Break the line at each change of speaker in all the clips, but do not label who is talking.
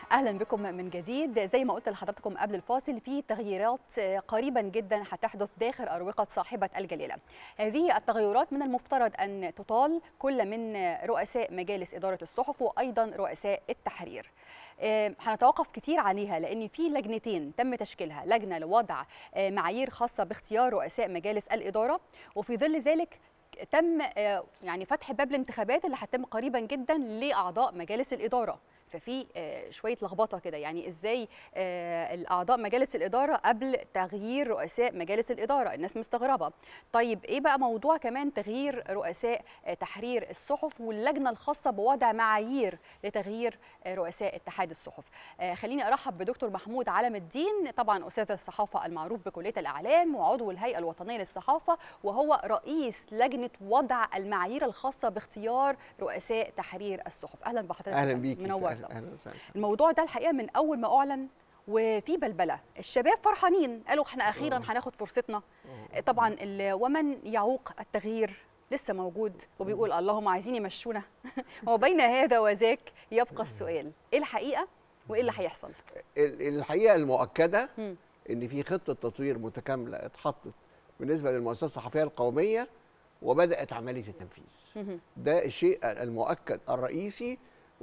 اهلا بكم من جديد زي ما قلت لحضراتكم قبل الفاصل في تغييرات قريبا جدا هتحدث داخل اروقه صاحبه الجلاله هذه التغيرات من المفترض ان تطال كل من رؤساء مجالس اداره الصحف وايضا رؤساء التحرير هنتوقف كتير عليها لان في لجنتين تم تشكيلها لجنه لوضع معايير خاصه باختيار رؤساء مجالس الاداره وفي ظل ذلك تم يعني فتح باب الانتخابات اللي هتتم قريبا جدا لاعضاء مجالس الاداره ففي شويه لخبطه كده يعني ازاي الاعضاء مجالس الاداره قبل تغيير رؤساء مجالس الاداره الناس مستغربه طيب ايه بقى موضوع كمان تغيير رؤساء تحرير الصحف واللجنه الخاصه بوضع معايير لتغيير رؤساء اتحاد الصحف خليني ارحب بدكتور محمود علم الدين طبعا استاذ الصحافه المعروف بكليه الاعلام وعضو الهيئه الوطنيه للصحافه وهو رئيس لجنه وضع المعايير الخاصه باختيار رؤساء تحرير الصحف اهلا بحضرتك
اهلا بيك
منور
اهلا وسهلا
الموضوع ده الحقيقه من اول ما اعلن وفي بلبله الشباب فرحانين قالوا احنا اخيرا هناخد فرصتنا طبعا ومن يعوق التغيير لسه موجود وبيقول اللهم عايزين يمشونا وبين هذا وذاك يبقى السؤال ايه الحقيقه وايه اللي هيحصل
الحقيقه المؤكده ان في خطه تطوير متكامله اتحطت بالنسبه للمؤسسه الصحفيه القوميه وبدات عمليه التنفيذ ده الشيء المؤكد الرئيسي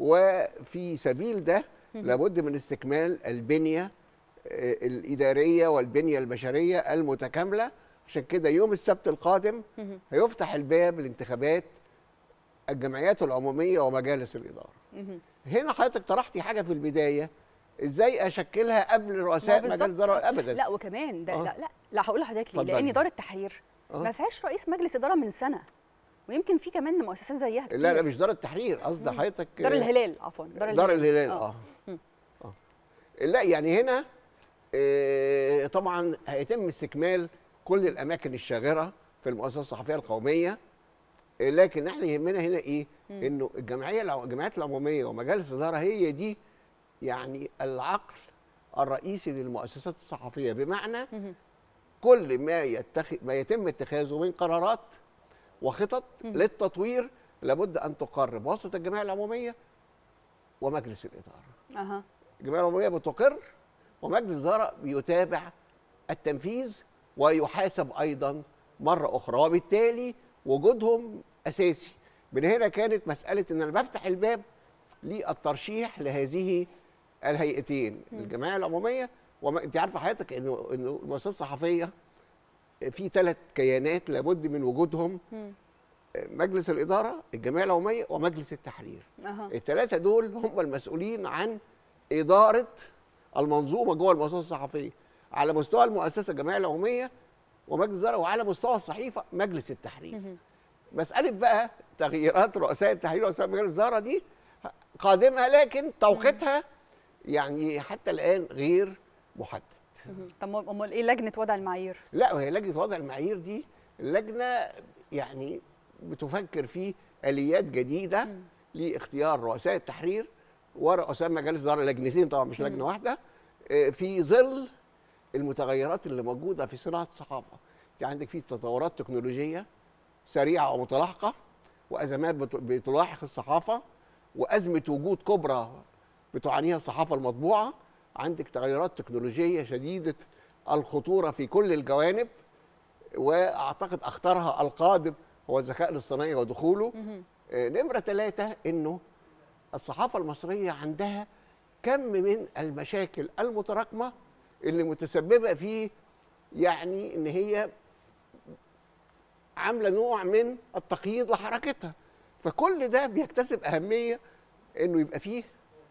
وفي سبيل ده لابد من استكمال البنيه الاداريه والبنيه البشريه المتكامله عشان كده يوم السبت القادم هيفتح الباب لانتخابات الجمعيات العموميه ومجالس الاداره هنا حضرتك طرحتي حاجه في البدايه ازاي اشكلها قبل رؤساء مجالس الاداره ابدا
لا وكمان ده آه. لا لا لا هقول لحضرتك ليه لان دار التحرير آه. ما فيهاش رئيس مجلس اداره من سنه ويمكن في كمان مؤسسات زيها كتير.
لا لا مش دار التحرير قصدي حضرتك
دار الهلال عفوا
دار, دار الهلال اه, آه. آه. لا يعني هنا آه طبعا هيتم استكمال كل الاماكن الشاغره في المؤسسه الصحفيه القوميه آه لكن احنا يهمنا هنا ايه مم. انه الجمعيه الجمعيات العموميه ومجالس الاداره هي دي يعني العقل الرئيسي للمؤسسات الصحفيه بمعنى مم. كل ما يتخ... ما يتم اتخاذه من قرارات وخطط مم. للتطوير لابد ان تقر بواسطه الجمعيه العموميه ومجلس الاداره.
أه.
الجمعيه العموميه بتقر ومجلس الاداره بيتابع التنفيذ ويحاسب ايضا مره اخرى وبالتالي وجودهم اساسي. من هنا كانت مساله ان انا بفتح الباب للترشيح لهذه الهيئتين مم. الجمعيه العموميه وما انت عارفه حضرتك انه انه المؤسسه الصحفيه في ثلاث كيانات لابد من وجودهم م. مجلس الاداره الجمعيه العموميه ومجلس التحرير
أه.
الثلاثه دول هم المسؤولين عن اداره المنظومه جوه المؤسسه الصحفيه على مستوى المؤسسه الجمعيه العموميه ومجلس الاداره وعلى مستوى الصحيفه مجلس التحرير
م.
مساله بقى تغييرات رؤساء التحرير ورؤساء مجلس الاداره دي قادمه لكن توقيتها يعني حتى الان غير محدد
طب امال ايه لجنه وضع المعايير؟
لا هي لجنه وضع المعايير دي لجنه يعني بتفكر في اليات جديده م. لاختيار رؤساء التحرير ورؤساء مجالس الاداره لجنتين طبعا مش لجنه م. واحده في ظل المتغيرات اللي موجوده في صناعه الصحافه انت عندك في تطورات تكنولوجيه سريعه ومتلاحقه وازمات بتلاحق الصحافه وازمه وجود كبرى بتعانيها الصحافه المطبوعه عندك تغيرات تكنولوجيه شديده الخطوره في كل الجوانب واعتقد اخطرها القادم هو الذكاء الاصطناعي ودخوله نمره ثلاثه انه الصحافه المصريه عندها كم من المشاكل المتراكمه اللي متسببه في يعني ان هي عامله نوع من التقييد لحركتها فكل ده بيكتسب اهميه انه يبقى فيه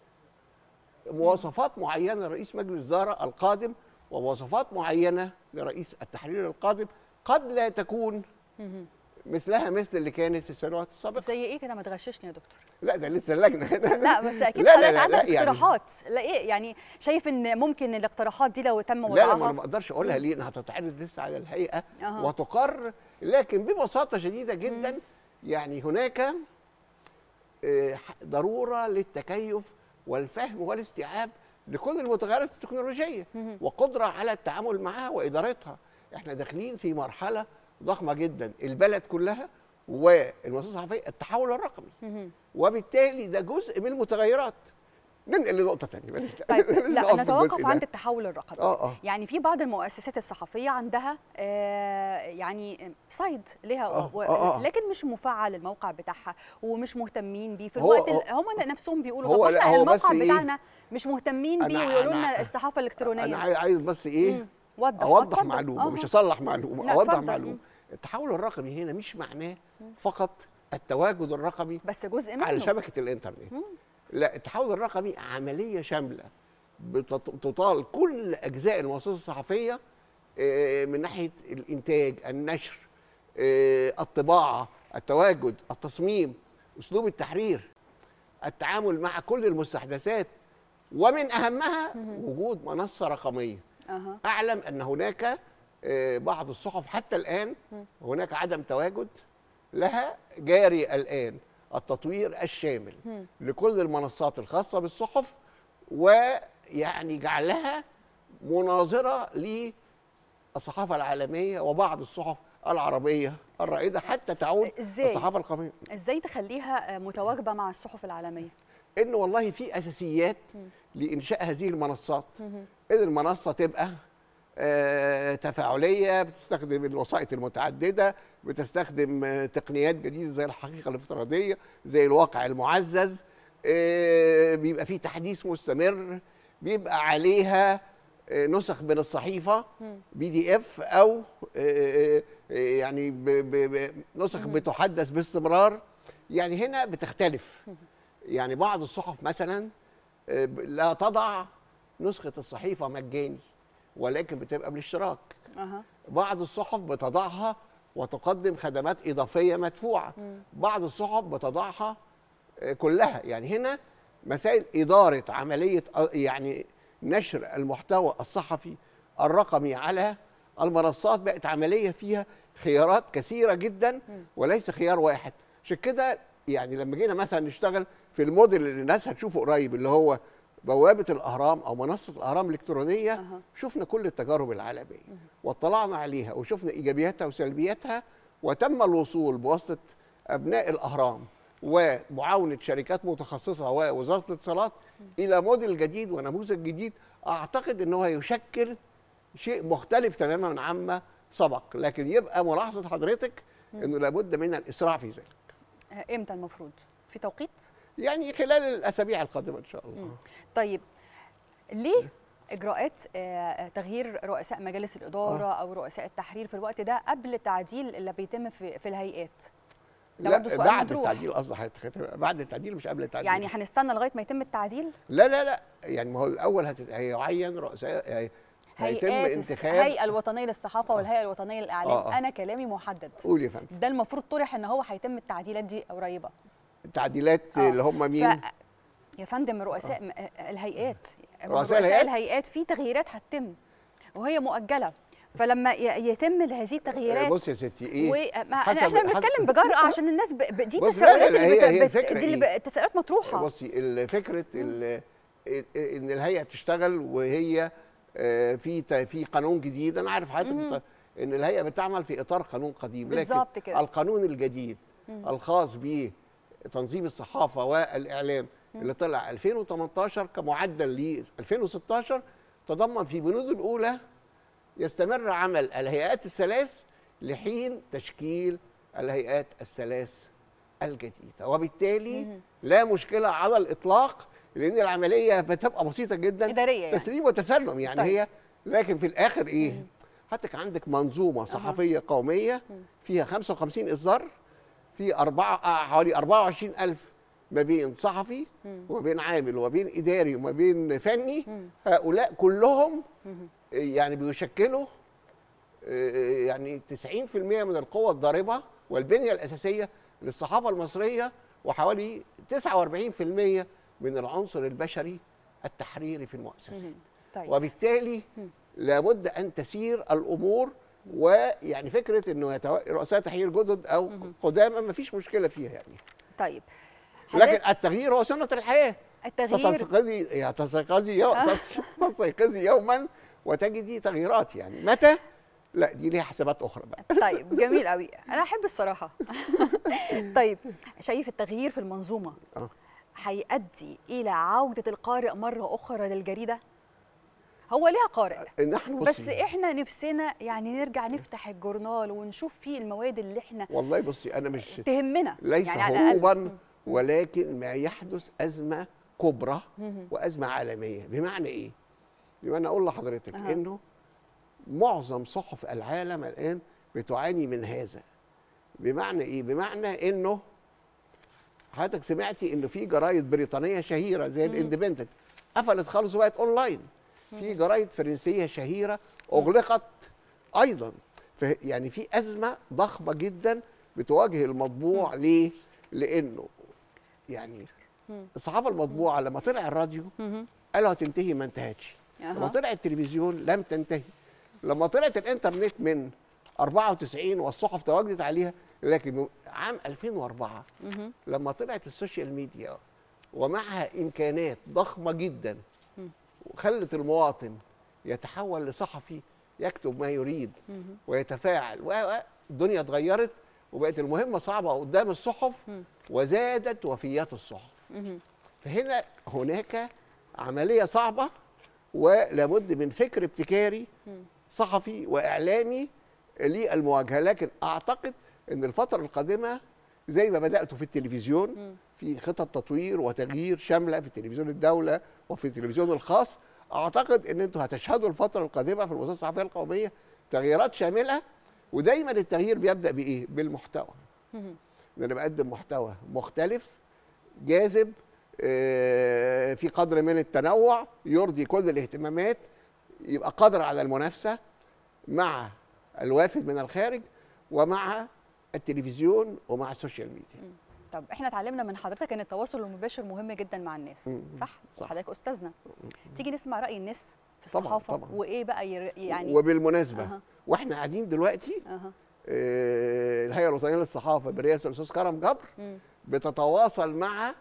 مواصفات معينه لرئيس مجلس الاداره القادم ومواصفات معينه لرئيس التحرير القادم قد لا تكون مثلها مثل اللي كانت في السنوات السابقه
زي ايه كده ما تغششني يا دكتور
لا ده لسه اللجنه هنا
لا بس اكيد لا لا لا عندك لا اقتراحات يعني لا ايه يعني شايف ان ممكن الاقتراحات دي لو تم وضعها
لا لا انا ما اقدرش اقولها ليه انها هتتعرض لسه على الهيئه أه. وتقر لكن ببساطه شديده جدا مم. يعني هناك ضروره للتكيف والفهم والاستيعاب لكل المتغيرات التكنولوجيه وقدره على التعامل معها وادارتها احنا داخلين في مرحله ضخمه جدا البلد كلها والمؤسسه الصحفيه التحول الرقمي وبالتالي ده جزء من المتغيرات ننقل لنقطه ثانيه بلاش
طيب
نقف
لا
في
نتوقف
الجزء
عند
ده.
التحول الرقمي
اه اه
يعني في بعض المؤسسات الصحفيه عندها آه يعني سايد ليها
آه،
و-
آه، آه.
لكن مش مفعل الموقع بتاعها ومش مهتمين بيه في
هو-
الوقت ال-
هو-
هم نفسهم بيقولوا
هو
طب
لا،
احنا
هو بس
الموقع
إيه؟
بتاعنا مش مهتمين بيه
أنا-
ويقولوا
أنا-
لنا الصحافه الالكترونيه
انا عاي- عايز بس ايه
مم. وضح
اوضح
اتفضل.
معلومه
آه.
مش اصلح معلومه
لا،
اوضح
اتفضل.
معلومه التحول الرقمي هنا مش معناه فقط التواجد الرقمي
بس جزء منه
على شبكه الانترنت
مم.
لا التحول الرقمي عمليه شامله بتط- تطال كل اجزاء المؤسسه الصحفيه آه، من ناحيه الانتاج النشر آه، الطباعه التواجد التصميم اسلوب التحرير التعامل مع كل المستحدثات ومن اهمها وجود منصه رقميه
اها
اعلم ان هناك آه، بعض الصحف حتى الان هناك عدم تواجد لها جاري الان التطوير الشامل
مم.
لكل المنصات الخاصه بالصحف ويعني جعلها مناظره للصحافه العالميه وبعض الصحف العربيه الرائده حتى تعود
إزاي؟
الصحافه القوميه
ازاي تخليها آه، متواجبه مع الصحف العالميه
ان والله في اساسيات لانشاء هذه المنصات
مهم.
ان المنصه تبقى آه، تفاعليه بتستخدم الوسائط المتعدده بتستخدم آه، تقنيات جديده زي الحقيقه الافتراضيه زي الواقع المعزز آه، بيبقى في تحديث مستمر بيبقى عليها آه، نسخ من الصحيفه بي دي اف او آه، آه، يعني ب- ب- ب- نسخ بتحدث باستمرار يعني هنا بتختلف يعني بعض الصحف مثلا آه، ب- لا تضع نسخه الصحيفه مجاني ولكن بتبقى بالاشتراك
اها
بعض الصحف بتضعها وتقدم خدمات اضافيه مدفوعه بعض الصحف بتضعها آه، كلها يعني هنا مسائل اداره عمليه آه، يعني نشر المحتوى الصحفي الرقمي على المنصات بقت عمليه فيها خيارات كثيره جدا وليس خيار واحد عشان كده يعني لما جينا مثلا نشتغل في الموديل اللي الناس هتشوفه قريب اللي هو بوابه الاهرام او منصه الاهرام الالكترونيه
أها.
شفنا كل التجارب العالميه واطلعنا عليها وشفنا ايجابياتها وسلبياتها وتم الوصول بواسطه ابناء الاهرام ومعاونه شركات متخصصه ووزاره الاتصالات الى موديل جديد ونموذج جديد اعتقد ان هو يشكل شيء مختلف تماما عما سبق لكن يبقى ملاحظه حضرتك انه لابد من الاسراع في ذلك
آه، امتى المفروض في توقيت
يعني خلال الاسابيع القادمه ان شاء الله
طيب ليه اجراءات آه، آه، تغيير رؤساء مجالس الاداره او رؤساء التحرير في الوقت ده قبل التعديل اللي بيتم في في الهيئات ده
لا
برضه سؤال
بعد
مطروح.
التعديل قصدي حضرتك هتبقى بعد التعديل مش قبل التعديل
يعني هنستنى لغايه ما يتم التعديل
لا لا لا يعني ما هو الاول هتت- هيعين رؤساء هي- هيتم
هيئات
انتخاب
الهيئه الوطنيه للصحافه والهيئه الوطنيه للاعلام
آه، آه.
انا كلامي محدد
قول يا فندم
ده المفروض طرح ان هو هيتم التعديلات دي قريبه
التعديلات
آه.
اللي هم مين
ف... يا فندم رؤساء م- آه، الهيئات
رؤساء الهيئات؟
الهيئات في تغييرات هتتم وهي مؤجله فلما ي- يتم هذه التغييرات
بص يا ستي ايه
وما
حسب-
احنا
حسب-
بنتكلم بجرأة عشان الناس ب... ب... دي
بص، لا، لا،
تساؤلات
لا،
اللي
هي- هي
بت... بت...
الفكرة
دي اللي
إيه؟
ب... تساؤلات مطروحه
بصي ال- فكره ال- ان الهيئه تشتغل وهي آه، في ت- في قانون جديد انا عارف حضرتك بت- ان الهيئه بتعمل في اطار قانون قديم لكن
بالظبط كده.
القانون الجديد الخاص بتنظيم الصحافه والاعلام اللي طلع 2018 كمعدل ل 2016 تضمن في بنوده الاولى يستمر عمل الهيئات الثلاث لحين تشكيل الهيئات الثلاث الجديده وبالتالي لا مشكله على الاطلاق لان العمليه بتبقى بسيطه جدا
إدارية يعني.
تسليم وتسلم يعني
طيب.
هي لكن في الاخر ايه حضرتك عندك منظومه صحفيه قوميه فيها 55 اصدار في أربعة آه، حوالي 24 ألف ما بين صحفي وما بين عامل وما بين إداري وما بين فني هؤلاء كلهم يعني بيشكلوا آه، يعني 90% من القوة الضاربة والبنية الأساسية للصحافة المصرية وحوالي 49% من العنصر البشري التحريري في المؤسسات
طيب
وبالتالي لابد ان تسير الامور ويعني فكره انه يتو... رؤساء تحرير جدد او قدامى ما فيش مشكله فيها يعني
طيب
لكن
حضرتك
التغيير هو سنه الحياه
التغيير
ستستيقظي يعني تستيقظي يو... تس- تستيقظي يوما وتجدي تغييرات يعني متى لا دي ليها حسابات اخرى بقى
طيب جميل قوي انا احب الصراحه طيب شايف التغيير في المنظومه
آه.
هيؤدي الى عوده القارئ مره اخرى للجريده هو ليها قارئ
ان احنا
بس
بصي
احنا نفسنا يعني نرجع نفتح الجورنال ونشوف فيه المواد اللي احنا
والله بصي انا مش
تهمنا
ليس
يعني على الأقل.
هروبا ولكن ما يحدث ازمه كبرى وازمه عالميه بمعنى ايه بمعنى اقول لحضرتك
أها.
انه معظم صحف العالم الان بتعاني من هذا بمعنى ايه بمعنى انه حضرتك سمعتي انه في جرايد بريطانيه شهيره زي الاندبندنت قفلت خالص وبقت اونلاين في جرايد فرنسيه شهيره اغلقت ايضا ف- يعني في ازمه ضخمه جدا بتواجه المطبوع ليه لانه يعني الصحافه المطبوعه لما طلع الراديو
مهم.
قالوا هتنتهي ما انتهتش لما
أها.
طلع التلفزيون لم تنتهي لما طلعت الانترنت من 94 والصحف تواجدت عليها لكن عام 2004
مهم.
لما طلعت السوشيال ميديا ومعها امكانات ضخمه جدا وخلت المواطن يتحول لصحفي يكتب ما يريد
مهم.
ويتفاعل و- و- الدنيا اتغيرت وبقت المهمه صعبه قدام الصحف وزادت وفيات الصحف
مهم.
فهنا هناك عمليه صعبه ولابد من فكر ابتكاري صحفي واعلامي للمواجهه لكن اعتقد ان الفتره القادمه زي ما بدات في التلفزيون في خطط تطوير وتغيير شامله في تلفزيون الدوله وفي التلفزيون الخاص اعتقد ان انتم هتشهدوا الفتره القادمه في الوزاره الصحفيه القوميه تغييرات شامله ودايما التغيير بيبدا بايه بالمحتوى
مهم.
ان انا بقدم محتوى مختلف جاذب آه، في قدر من التنوع يرضي كل الاهتمامات يبقى قادر على المنافسه مع الوافد من الخارج ومع التلفزيون ومع السوشيال ميديا
طب احنا اتعلمنا من حضرتك ان التواصل المباشر مهم جدا مع الناس
مم.
صح
صح.
وحضرتك استاذنا تيجي نسمع راي الناس في
طبعاً،
الصحافه
طبعاً.
وايه بقى ير- يعني
وبالمناسبه
أها.
واحنا قاعدين دلوقتي
اها
آه، الهيئه الوطنيه للصحافه برئاسه الاستاذ كرم جبر
مم.
بتتواصل مع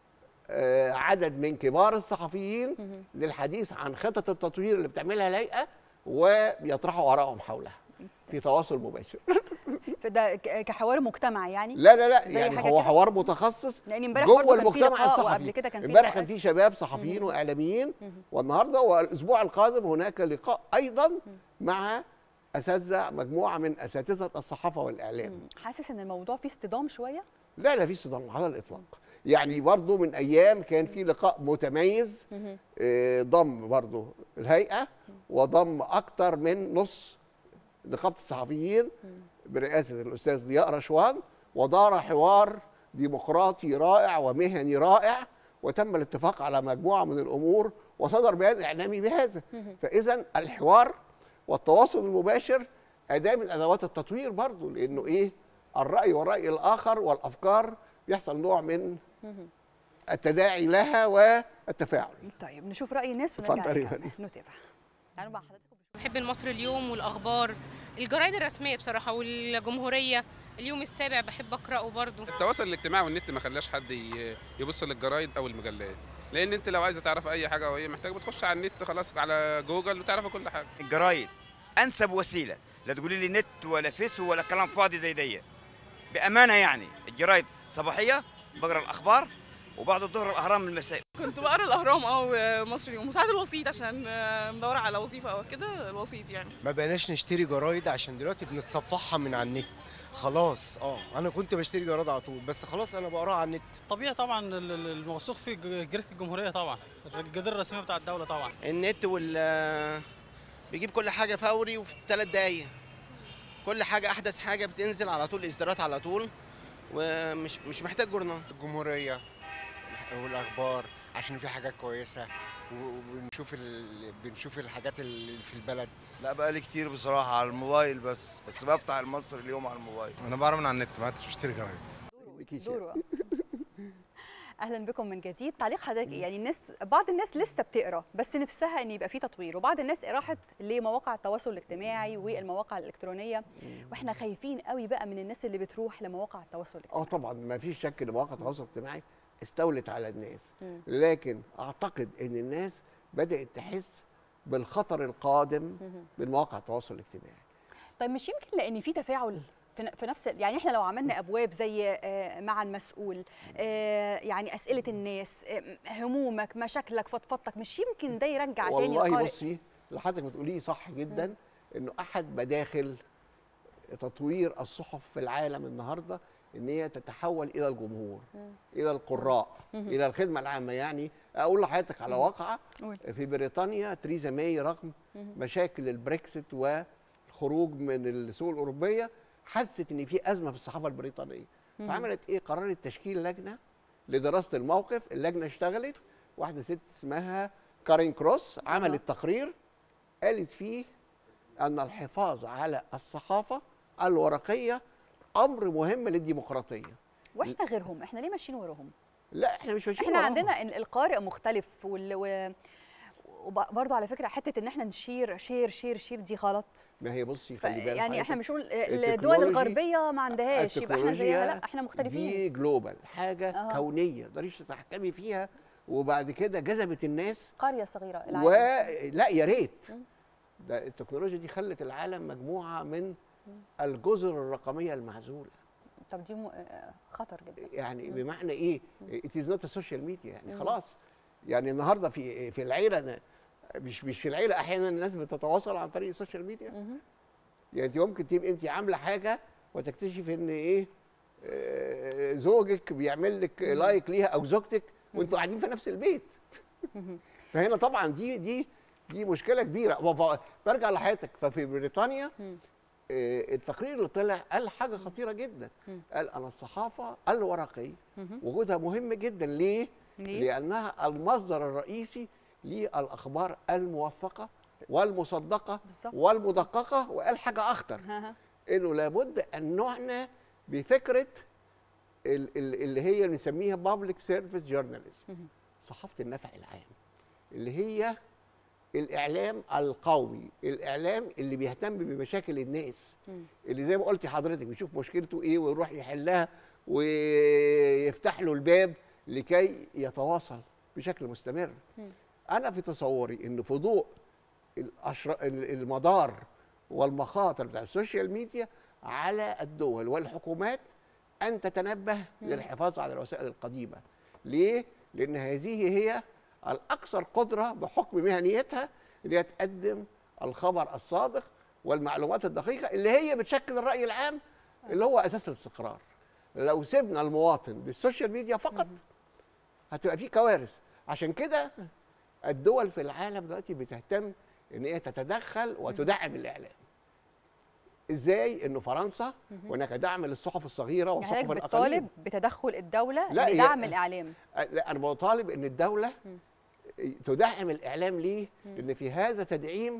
آه، عدد من كبار الصحفيين
مهم.
للحديث عن خطط التطوير اللي بتعملها الهيئه وبيطرحوا ارائهم حولها في تواصل مباشر
فده ك- كحوار مجتمعي يعني
لا لا لا
زي
يعني
حاجة
هو
كده؟
حوار متخصص
لان امبارح
جوه
برضه كان في
المجتمع
لقاء وقبل
الصحفي
كده كان في
امبارح كان
لقاءات.
في شباب صحفيين واعلاميين والنهارده والاسبوع القادم هناك لقاء ايضا مع اساتذه مجموعه من اساتذه الصحافه والاعلام
مم. حاسس ان الموضوع فيه اصطدام شويه
لا لا في صدام على الاطلاق يعني برضو من ايام كان في لقاء متميز
مهم.
آه، ضم برضو الهيئه وضم اكتر من نص نقابه الصحفيين برئاسه الاستاذ ضياء رشوان ودار حوار ديمقراطي رائع ومهني رائع وتم الاتفاق على مجموعه من الامور وصدر بيان اعلامي بهذا فاذا الحوار والتواصل المباشر اداه من ادوات التطوير برضو لانه ايه الراي والراي الاخر والافكار يحصل نوع من التداعي لها والتفاعل
طيب نشوف راي الناس ونرجع
اتفضلي يا
نكمل.
فندم.
نتابع انا مع حضرتك
بحب المصري اليوم والاخبار الجرايد الرسميه بصراحه والجمهوريه اليوم السابع بحب اقراه برضو
التواصل الاجتماعي والنت ما خلاش حد ي- يبص للجرايد او المجلات لان انت لو عايزه تعرف اي حاجه او ايه محتاج بتخش على النت خلاص على جوجل وتعرف كل حاجه
الجرايد انسب وسيله لا تقولي لي نت ولا فيس ولا كلام فاضي زي دي بامانه يعني الجرايد صباحيه بقرا الاخبار وبعد الظهر الاهرام المسائي
كنت بقرا الاهرام او مصري اليوم وساعات الوسيط عشان آه، مدوره على وظيفه او كده الوسيط يعني
ما بقيناش نشتري جرايد عشان دلوقتي بنتصفحها من على النت خلاص اه انا كنت بشتري جرايد على طول بس خلاص انا بقراها على النت
طبيعي طبعا ال- ال- الموثوق فيه ج- جريده الجمهوريه طبعا الجريده الرسميه بتاع الدوله طبعا
النت وال بيجيب كل حاجة فوري وفي ثلاث دقايق كل حاجة أحدث حاجة بتنزل على طول إصدارات على طول ومش مش محتاج جورنال
الجمهورية والأخبار عشان في حاجات كويسة و- وبنشوف ال... بنشوف الحاجات اللي في البلد
لا بقالي كتير بصراحة على الموبايل بس بس بفتح المصري اليوم على الموبايل
أنا بقرا من على النت ما عدتش بشتري جرايد
دوره اهلا بكم من جديد تعليق حضرتك إيه؟ يعني الناس بعض الناس لسه بتقرا بس نفسها ان يبقى في تطوير وبعض الناس راحت لمواقع التواصل الاجتماعي والمواقع الالكترونيه واحنا خايفين قوي بقى من الناس اللي بتروح لمواقع التواصل الاجتماعي
اه طبعا ما فيش شك ان مواقع التواصل الاجتماعي استولت على الناس
مم.
لكن اعتقد ان الناس بدات تحس بالخطر القادم من مواقع التواصل الاجتماعي
طيب مش يمكن لان في تفاعل في في نفس يعني احنا لو عملنا ابواب زي آه، مع المسؤول آه، يعني اسئله الناس آه، همومك مشاكلك فضفضتك مش يمكن ده يرجع تاني
والله
القارئ
بصي اللي حضرتك بتقوليه صح جدا انه احد مداخل تطوير الصحف في العالم النهارده ان هي تتحول الى الجمهور الى القراء
مم.
الى الخدمه العامه يعني اقول لحضرتك على واقعه
قول.
في بريطانيا تريزا ماي رغم
مم.
مشاكل البريكسيت والخروج من السوق الاوروبيه حست ان في ازمه في الصحافه البريطانيه
مم.
فعملت ايه قررت تشكيل لجنه لدراسه الموقف اللجنه اشتغلت واحده ست اسمها كارين كروس عملت تقرير قالت فيه ان الحفاظ على الصحافه الورقيه امر مهم للديمقراطيه
واحنا غيرهم احنا ليه ماشيين وراهم
لا احنا مش ماشيين
احنا
وراهم.
عندنا إن القارئ مختلف وال... و... وبرضه على فكره حته ان احنا نشير شير شير شير دي غلط
ما هي بصي
ف...
خلي بالك
يعني احنا
حضرتك،
مش نقول
التكنولوجي-
الدول الغربيه ما عندهاش يبقى احنا زيها
التكنولوجيا
لا احنا مختلفين
دي جلوبال حاجه
آه.
كونيه ما تقدريش تتحكمي فيها وبعد كده جذبت الناس
قريه صغيره
و
العالم
لا يا ريت
مم.
ده التكنولوجيا دي خلت العالم مجموعه من الجزر الرقميه المعزوله
طب دي م... آه، خطر جدا
يعني بمعنى ايه ات از نوت سوشيال ميديا يعني
مم.
خلاص يعني النهارده في في العيله أنا مش مش في العيله احيانا الناس بتتواصل عن طريق السوشيال ميديا
مهم.
يعني انت ممكن تبقى انت عامله حاجه وتكتشف ان ايه آه، زوجك بيعمل لك لايك ليها او زوجتك وانتوا قاعدين في نفس البيت
مهم.
فهنا طبعا دي دي دي مشكله كبيره وف- برجع لحياتك ففي بريطانيا
مم.
آه، التقرير اللي طلع قال حاجه خطيره جدا
مم.
قال انا الصحافه الورقيه
مهم.
وجودها مهم جدا ليه؟
ليه؟
لانها المصدر الرئيسي للاخبار الموثقه والمصدقه
بالظبط.
والمدققه وقال حاجه اخطر
ها ها.
انه لابد ان نعنى بفكره ال- ال- اللي هي بنسميها بابليك سيرفيس جورناليزم
مهم.
صحافه النفع العام اللي هي الاعلام القومي الاعلام اللي بيهتم بمشاكل الناس
مم.
اللي زي ما قلتي حضرتك بيشوف مشكلته ايه ويروح يحلها ويفتح له الباب لكي يتواصل بشكل مستمر
مم.
انا في تصوري ان في ضوء الأشر... المدار والمخاطر بتاع السوشيال ميديا على الدول والحكومات ان تتنبه للحفاظ على الوسائل القديمه ليه لان هذه هي الاكثر قدره بحكم مهنيتها ان هي تقدم الخبر الصادق والمعلومات الدقيقه اللي هي بتشكل الراي العام اللي هو اساس الاستقرار لو سيبنا المواطن للسوشيال ميديا فقط هتبقى في كوارث عشان كده الدول في العالم دلوقتي بتهتم ان هي تتدخل وتدعم الاعلام ازاي انه فرنسا هناك دعم للصحف الصغيره
يعني
والصحف
حضرتك
الاقليم
بتطالب بتدخل الدوله
لا، هي-
لدعم الاعلام
لا انا بطالب ان الدوله تدعم الاعلام ليه لان في هذا تدعيم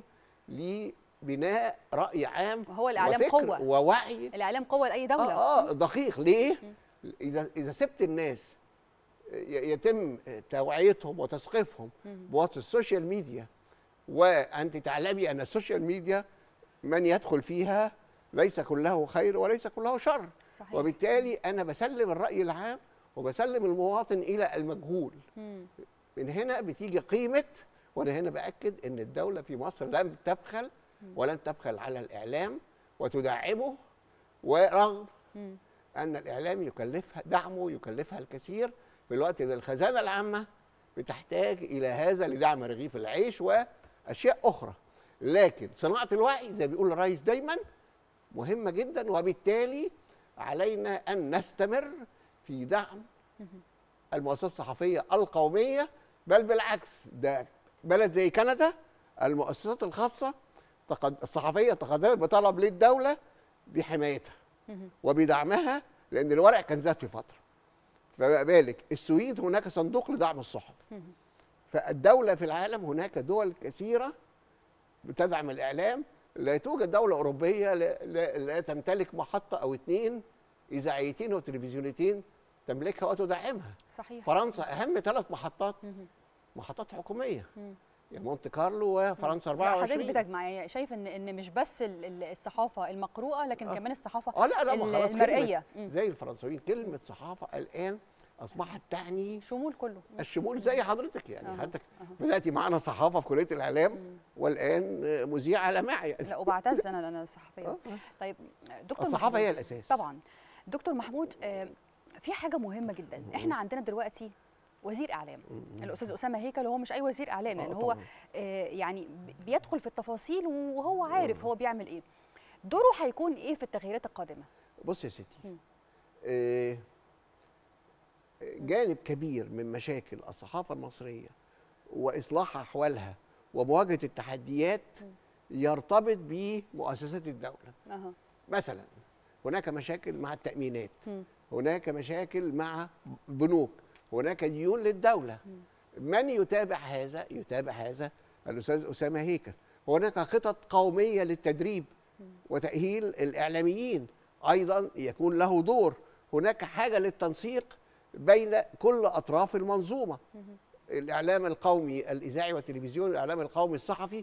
لبناء راي عام
وهو الإعلام
وفكر
قوة.
ووعي
الاعلام قوه لاي دوله
اه اه دقيق ليه اذا اذا سبت الناس ي- يتم توعيتهم وتثقيفهم بواسطه السوشيال ميديا وانت تعلمي ان السوشيال ميديا من يدخل فيها ليس كله خير وليس كله شر
صحيح.
وبالتالي انا بسلم الراي العام وبسلم المواطن الى المجهول
مم.
من هنا بتيجي قيمه وانا هنا باكد ان الدوله في مصر لم تبخل ولن تبخل على الاعلام وتدعمه ورغم
مم.
ان الاعلام يكلفها دعمه يكلفها الكثير في الوقت اللي الخزانه العامه بتحتاج الى هذا لدعم رغيف العيش واشياء اخرى لكن صناعه الوعي زي ما بيقول الرئيس دايما مهمه جدا وبالتالي علينا ان نستمر في دعم المؤسسات الصحفيه القوميه بل بالعكس ده بلد زي كندا المؤسسات الخاصه تقد... الصحفيه تقدمت بطلب للدوله بحمايتها
مهم.
وبدعمها لان الورق كان زاد في فتره فما بالك السويد هناك صندوق لدعم الصحف
مهم.
فالدوله في العالم هناك دول كثيره بتدعم الاعلام لا توجد دوله اوروبيه لا, لا, لا تمتلك محطه او اثنين اذاعيتين وتلفزيونيتين تملكها وتدعمها
صحيح
فرنسا اهم ثلاث محطات
مهم.
محطات حكوميه
مم.
يعني مونte كارلو وفرنسا
لا، حضرتك
24
بتجمع شايف ان ان مش بس ال- ال- الصحافه المقروءه لكن
آه.
كمان الصحافه
اه لا لا ما
ال-
خلاص
المرئيه
كلمة زي الفرنساويين كلمه صحافه الان اصبحت تعني
شمول كله
الشمول زي حضرتك يعني
أها،
حضرتك
أها.
بداتي معانا صحافه في كليه الاعلام والان مذيعه على معي
لا وبعتز انا انا صحفيه طيب دكتور
الصحافة
محمود،
هي الأساس.
طبعا دكتور محمود آه، في حاجه مهمه جدا احنا عندنا دلوقتي وزير اعلام الاستاذ اسامه هيكل هو مش اي وزير اعلام لان
آه،
هو
طبعاً.
آه، يعني ب- بيدخل في التفاصيل وهو عارف هو بيعمل ايه دوره هيكون ايه في التغييرات القادمه
بص يا ستي
مم.
آه، جانب كبير من مشاكل الصحافه المصريه واصلاح احوالها ومواجهه التحديات يرتبط بمؤسسات الدوله
اها
مثلا هناك مشاكل مع التامينات
مم.
هناك مشاكل مع البنوك هناك ديون للدوله من يتابع هذا يتابع هذا الاستاذ اسامه هيكل هناك خطط قوميه للتدريب وتاهيل الاعلاميين ايضا يكون له دور هناك حاجه للتنسيق بين كل اطراف المنظومه الاعلام القومي الاذاعي والتلفزيوني الاعلام القومي الصحفي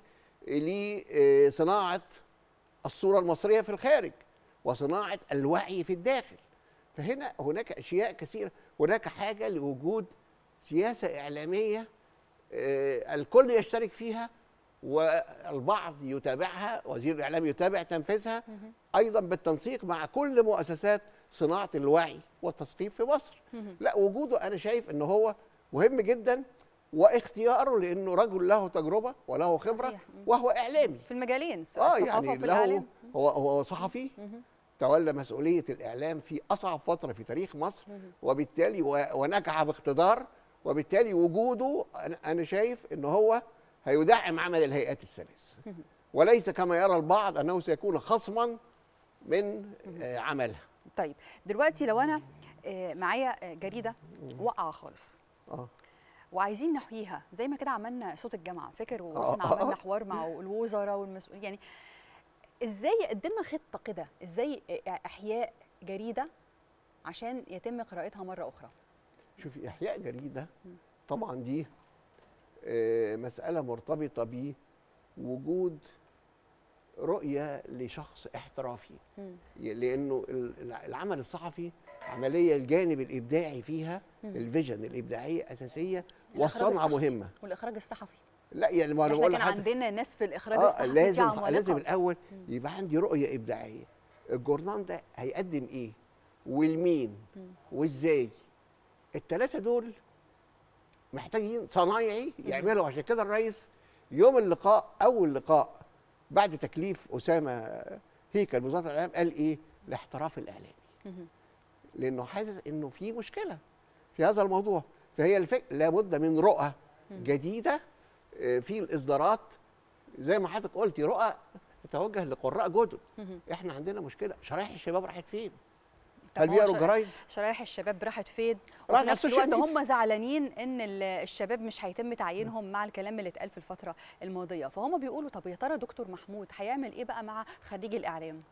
لصناعه الصوره المصريه في الخارج وصناعه الوعي في الداخل فهنا هناك اشياء كثيره هناك حاجه لوجود سياسه اعلاميه آه، الكل يشترك فيها والبعض يتابعها وزير الاعلام يتابع تنفيذها ايضا بالتنسيق مع كل مؤسسات صناعه الوعي والتثقيف في مصر لا وجوده انا شايف ان هو مهم جدا واختياره لانه رجل له تجربه وله خبره
صحيح.
وهو اعلامي
في المجالين
اه
الصحافة
يعني
وفي
له
الإعلام.
هو هو صحفي تولى مسؤوليه الاعلام في اصعب فتره في تاريخ مصر وبالتالي و- ونجح باقتدار وبالتالي وجوده انا أنا شايف ان هو هيدعم عمل الهيئات الثلاث وليس كما يرى البعض انه سيكون خصما من آه، عملها
طيب دلوقتي لو انا آه، معايا آه، جريده واقعه خالص
اه
وعايزين نحييها زي ما كده عملنا صوت الجامعه فاكر
آه،
واحنا
آه،
عملنا
آه.
حوار مع الوزراء والمسؤولين يعني ازاي قدمنا خطه كده ازاي احياء جريده عشان يتم قراءتها مره اخرى
شوفي احياء جريده طبعا دي آه، مساله مرتبطه بوجود رؤيه لشخص احترافي
مم.
لانه ال- العمل الصحفي عمليه الجانب الابداعي فيها
مم.
الفيجن الابداعيه اساسيه
الإخراج
والصنعه
الصحفي.
مهمه
والاخراج الصحفي
لا يعني ما انا
احنا
بقول
كان
لحضرتك
عندنا ناس في الاخراج
اه
الصحفي دي
لازم
عمالقة.
لازم الاول يبقى عندي رؤيه ابداعيه الجورنال ده هيقدم ايه والمين وازاي الثلاثه دول محتاجين صنايعي يعملوا عشان كده الرئيس يوم اللقاء اول لقاء بعد تكليف اسامه هيكل بوزاره الاعلام قال ايه الاحتراف الاعلامي
مهم.
لانه حاسس انه في مشكله في هذا الموضوع فهي الفكره لابد من رؤى جديده آه، في الاصدارات زي ما حضرتك قلتي رؤى تتوجه لقراء جدد
مهم.
احنا عندنا مشكله شرايح الشباب راحت فين
طب
هل
هو
بيقروا
شر-
جرايد
شرايح الشباب راحت فين
راحت
وفي
على
نفس
السوشيال
الوقت
ميديا.
هم زعلانين ان ال- الشباب مش هيتم تعيينهم مع الكلام اللي اتقال في الفتره الماضيه فهم بيقولوا طب يا ترى دكتور محمود هيعمل ايه بقى مع خريج الاعلام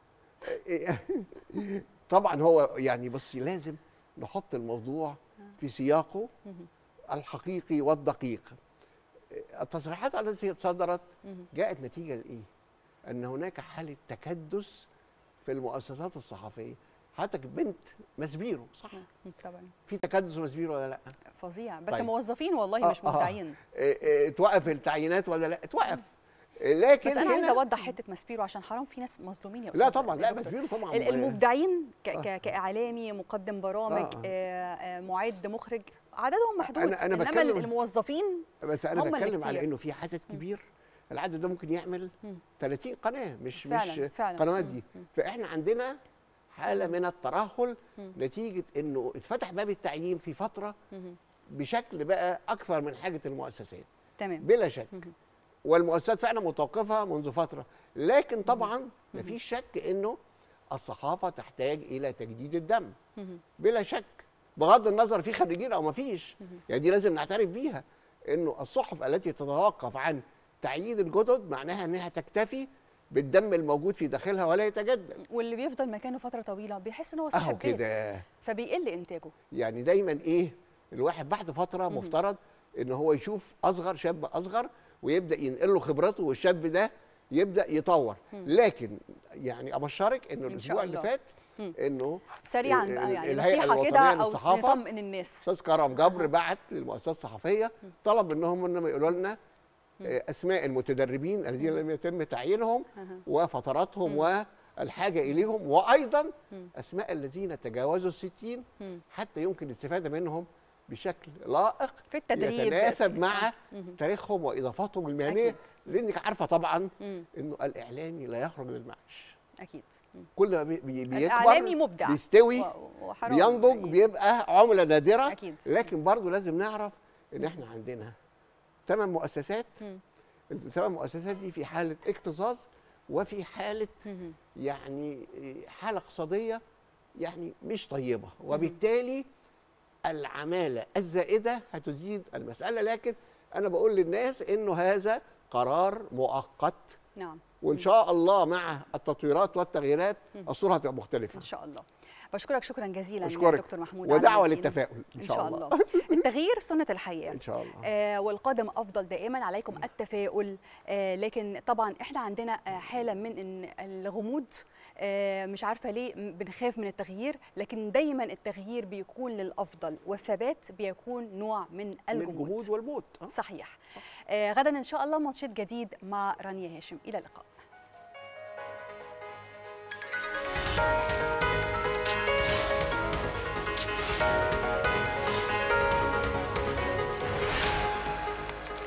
طبعا هو يعني بصي لازم نحط الموضوع في سياقه
مهم.
الحقيقي والدقيق التصريحات التي صدرت
مهم.
جاءت نتيجه لايه؟ ان هناك حاله تكدس في المؤسسات الصحفيه حضرتك بنت مسبيرو صح
مم، طبعا
في تكدس في مسبيرو ولا لا؟
فظيع بس
طيب.
موظفين والله
آه،
مش
آه.
مبدعين
إيه إيه، توقف التعيينات ولا لا؟ توقف لكن
بس انا عايزه
هنا-
اوضح حته ماسبيرو عشان حرام في ناس مظلومين يا
لا
أستاذ
طبعا
يا
لا
دكتور.
مسبيرو طبعا
ال- المبدعين ك-
آه.
ك- كاعلامي مقدم برامج
آه، آه.
آه، آه، معد مخرج عددهم محدود
أنا- أنا
انما
بتكلم-
الموظفين
بس انا
هم اللي
بتكلم على
كتير.
انه في عدد كبير العدد ده ممكن يعمل
مم.
30 قناه مش
فعلاً،
مش
فعلاً.
قنوات
مم،
دي
مم.
فاحنا عندنا حاله من الترهل
مم.
نتيجه انه اتفتح باب التعيين في فتره
مهم.
بشكل بقى اكثر من حاجه المؤسسات
تمام
بلا شك
مهم.
والمؤسسات فعلا متوقفه منذ فتره لكن طبعا مفيش شك انه الصحافه تحتاج الى تجديد الدم
مهم.
بلا شك بغض النظر في خريجين او ما فيش يعني دي لازم نعترف بيها انه الصحف التي تتوقف عن تعيين الجدد معناها انها تكتفي بالدم الموجود في داخلها ولا يتجدد
واللي بيفضل مكانه فتره طويله بيحس ان هو
اهو
صاحب بيت
كده
فبيقل انتاجه
يعني دايما ايه الواحد بعد فتره
مهم.
مفترض ان هو يشوف اصغر شاب اصغر ويبدا ينقل له خبرته والشاب ده يبدا يطور
مم.
لكن يعني ابشرك انه
إن شاء
الاسبوع اللي
الله.
فات
مم.
انه
سريعا
ال-
بقى يعني
الهيئة
نصيحه كده
الوطنية
او
للصحافة
نطمئن الناس
استاذ كرم جبر بعت للمؤسسات الصحفيه طلب منهم انهم يقولوا لنا آه، اسماء المتدربين الذين لم يتم تعيينهم
أها.
وفتراتهم والحاجه اليهم وايضا اسماء الذين تجاوزوا الستين
مم.
حتى يمكن الاستفاده منهم بشكل لائق
في التدريب
يتناسب مع
مهم.
تاريخهم واضافاتهم المهنيه
أكيد.
لانك عارفه طبعا
مم.
انه الاعلامي لا يخرج للمعاش
اكيد مم.
كل ما بي- بي- بيكبر
الاعلامي مبدع
بيستوي
و- وحرام
بينضج
يعني.
بيبقى عمله نادره
أكيد.
لكن برضه لازم نعرف ان احنا عندنا ثمان مؤسسات
مم.
الثمان مؤسسات دي في حاله اكتظاظ وفي حاله
مهم.
يعني حاله اقتصاديه يعني مش طيبه وبالتالي العماله الزائده هتزيد المساله لكن انا بقول للناس انه هذا قرار مؤقت
نعم
وان شاء الله مع التطويرات والتغييرات
مم.
الصوره هتبقى مختلفه
ان شاء الله بشكرك شكرا جزيلا
أشكرك.
دكتور محمود
ودعوه
علاء الدين.
للتفاؤل
ان شاء الله التغيير سنه الحياه
ان شاء الله
آه والقادم افضل دائما عليكم التفاؤل آه لكن طبعا احنا عندنا آه حاله من إن الغموض آه مش عارفه ليه م- بنخاف من التغيير لكن دايما التغيير بيكون للافضل والثبات بيكون نوع من الجمود
الجمود والموت آه.
صحيح آه غدا ان شاء الله ماتشات جديد مع رانيا هاشم الى اللقاء